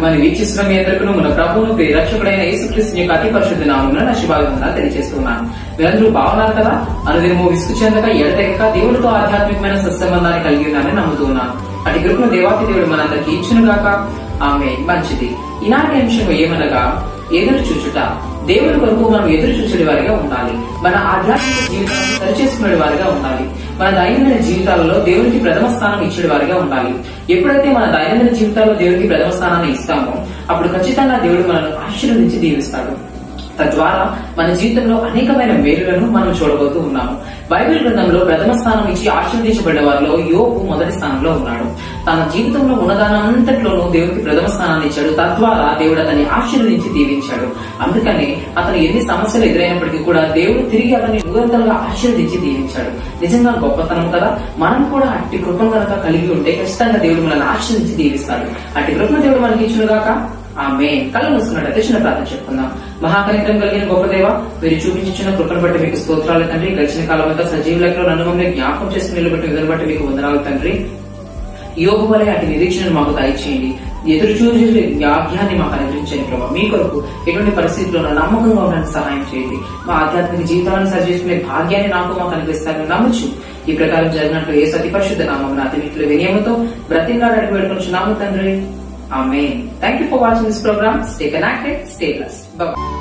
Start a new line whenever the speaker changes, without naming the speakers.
కార్యక్రమాన్ని వీక్షిస్తున్న మీ అందరికీ మన ప్రభువును ప్రియ రక్షకుడైన యేసుక్రీస్తు యొక్క అతి పరిశుద్ధ నామమున నా శుభాగంగా తెలియజేస్తున్నాను మీరందరూ బాగున్నారు కదా అనుదినము విసుగు చెందక ఎడతెగక దేవుడితో ఆధ్యాత్మికమైన సత్సంబంధాన్ని కలిగి ఉన్నానని నమ్ముతున్నాను అటు కృపను దేవాతి దేవుడు మనందరికి ఇచ్చును గాక ఆమె మంచిది ఈనాటి అంశం ఏమనగా ఎదురు చూచుట దేవుని కొరకు మనం ఎదురు చూచుడి వారిగా ఉండాలి మన ఆధ్యాత్మిక జీవితాన్ని సరిచేసుకునే వారిగా ఉండాలి మన దైనందిన జీవితాలలో దేవునికి ప్రథమ స్థానం ఇచ్చే వారిగా ఉండాలి ఎప్పుడైతే మన దైనందిన జీవితాల్లో దేవునికి ప్రథమ స్థానాన్ని ఇస్తామో అప్పుడు ఖచ్చితంగా దేవుడు మనల్ని ఆశీర్వదించి దీవిస్తాడు తద్వారా మన జీవితంలో అనేకమైన మేలులను మనం చూడబోతూ ఉన్నాము బైబిల్ గ్రంథంలో ప్రథమ స్థానం ఇచ్చి ఆశీర్వదించబడ్డ వారిలో యోపు మొదటి స్థానంలో ఉన్నాడు తన జీవితంలో ఉన్నదానంతట్లోనూ దేవుడికి ప్రథమ స్థానాన్ని ఇచ్చాడు తద్వారా దేవుడు అతన్ని ఆశీర్వదించి దీవించాడు అందుకని అతను ఎన్ని సమస్యలు ఎదురైనప్పటికీ కూడా దేవుడు తిరిగి అతన్ని నిరంతరంగా ఆశీర్వదించి దీవించాడు నిజంగా గొప్పతనం కదా మనం కూడా అట్టి కృపను కనుక కలిగి ఉంటే ఖచ్చితంగా దేవుడు మనల్ని ఆశీర్వదించి దీవిస్తాడు అట్టి కృపను దేవుడు మనకి ఇచ్చునుగాక ఆమె కళ్ళు మూసుకున్నట్టు చిన్న ప్రార్థన చెప్పుకుందాం మహాకనితం కలిగిన గొప్ప దేవ మీరు చూపించిన కృపను బట్టి మీకు స్తోత్రాలు తండ్రి గడిచిన కాలం అంతా సజీవులతో నన్ను మమ్మల్ని జ్ఞాపకం చేసి నిలబట్టి విధులు బట్టి మీకు వందనాలు తండ్రి యోగు వలె అటు నిరీక్షణను మాకు దయచేయండి ఎదురు చూసి యాజ్ఞాన్ని మాకు అనుగ్రహించండి ప్రభావ మీ కొరకు ఎటువంటి పరిస్థితుల్లో నమ్మకంగా ఉండడానికి సహాయం చేయండి మా ఆధ్యాత్మిక జీవితాలను సరిచేసుకునే భాగ్యాన్ని నాకు మాకు అనుగ్రహిస్తారని నమ్మచ్చు ఈ ప్రకారం జరిగినట్లు ఏ సతి పరిశుద్ధ నామం అతనిట్లో వినియమతో బ్రతింగాడు అడిగి పెట్టుకుని నామ తండ్రి Amen. Thank you for watching this program. Stay connected, stay blessed. Bye bye.